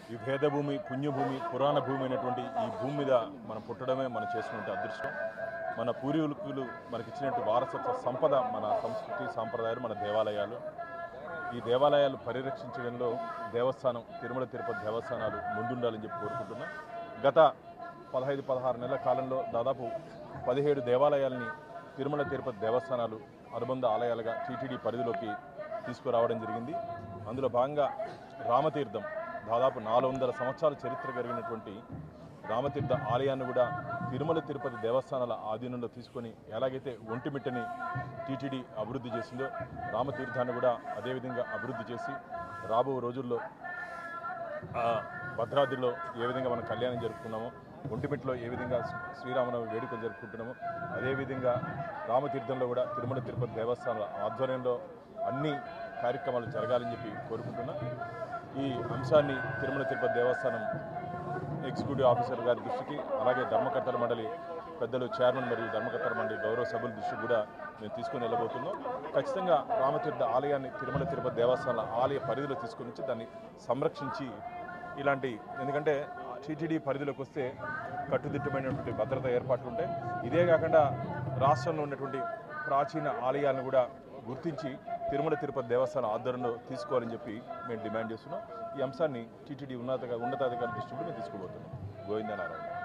ఈ భేదభూమి పుణ్యభూమి పురాణ భూమి అయినటువంటి ఈ భూమి మీద మనం పుట్టడమే మనం చేసుకునే అదృష్టం మన పూర్వీకులు మనకిచ్చినట్టు వారసత్వ సంపద మన సంస్కృతి సాంప్రదాయాలు మన దేవాలయాలు ఈ దేవాలయాలు పరిరక్షించడంలో దేవస్థానం తిరుమల తిరుపతి దేవస్థానాలు ముందుండాలని చెప్పి కోరుకుంటున్నాం గత పదహైదు పదహారు నెలల కాలంలో దాదాపు పదిహేడు దేవాలయాల్ని తిరుమల తిరుపతి దేవస్థానాలు అనుబంధ ఆలయాలుగా టీటీడీ పరిధిలోకి తీసుకురావడం జరిగింది అందులో భాగంగా రామతీర్థం దాదాపు నాలుగు వందల సంవత్సరాల చరిత్ర కలిగినటువంటి రామతీర్థ ఆలయాన్ని కూడా తిరుమల తిరుపతి దేవస్థానాల ఆధీనంలో తీసుకొని ఎలాగైతే ఒంటిమిట్టని టీటీడీ అభివృద్ధి చేసిందో రామతీర్థాన్ని కూడా అదేవిధంగా అభివృద్ధి చేసి రాబో రోజుల్లో ఆ భద్రాద్రిలో ఏ విధంగా మనం కళ్యాణం జరుపుకున్నామో ఒంటిమిట్టలో ఏ విధంగా శ్రీ- శ్రీరామనవమి వేడుకలు జరుపుకుంటున్నామో అదేవిధంగా రామతీర్థంలో కూడా తిరుమల తిరుపతి దేవస్థానాల ఆధ్వర్యంలో అన్ని కార్యక్రమాలు జరగాలని చెప్పి కోరుకుంటున్నా ఈ అంశాన్ని తిరుమల తిరుపతి దేవస్థానం ఎగ్జిక్యూటివ్ ఆఫీసర్ గారి దృష్టికి అలాగే ధర్మకర్తల మండలి పెద్దలు చైర్మన్ మరియు ధర్మకర్తల మండలి గౌరవ సభ్యుల దృష్టికి కూడా మేము తీసుకుని వెళ్ళబోతున్నాం ఖచ్చితంగా రామతీర్థ ఆలయాన్ని తిరుమల తిరుపతి దేవస్థానాల ఆలయ పరిధిలో తీసుకొని వచ్చి దాన్ని సంరక్షించి ఇలాంటి ఎందుకంటే టీటీడీ పరిధిలోకి వస్తే కట్టుదిట్టమైనటువంటి భద్రత ఏర్పాట్లు ఉంటాయి ఇదే కాకుండా రాష్ట్రంలో ఉన్నటువంటి ప్రాచీన ఆలయాలను కూడా గుర్తించి తిరుమల తిరుపతి దేవస్థానం ఆధ్వర్యంలో తీసుకోవాలని చెప్పి మేము డిమాండ్ చేస్తున్నాం ఈ అంశాన్ని టీటీడీ ఉన్నత ఉన్నతాధికారుల దృష్టి కూడా మేము తీసుకోబోతున్నాం గోవిందనారాయణ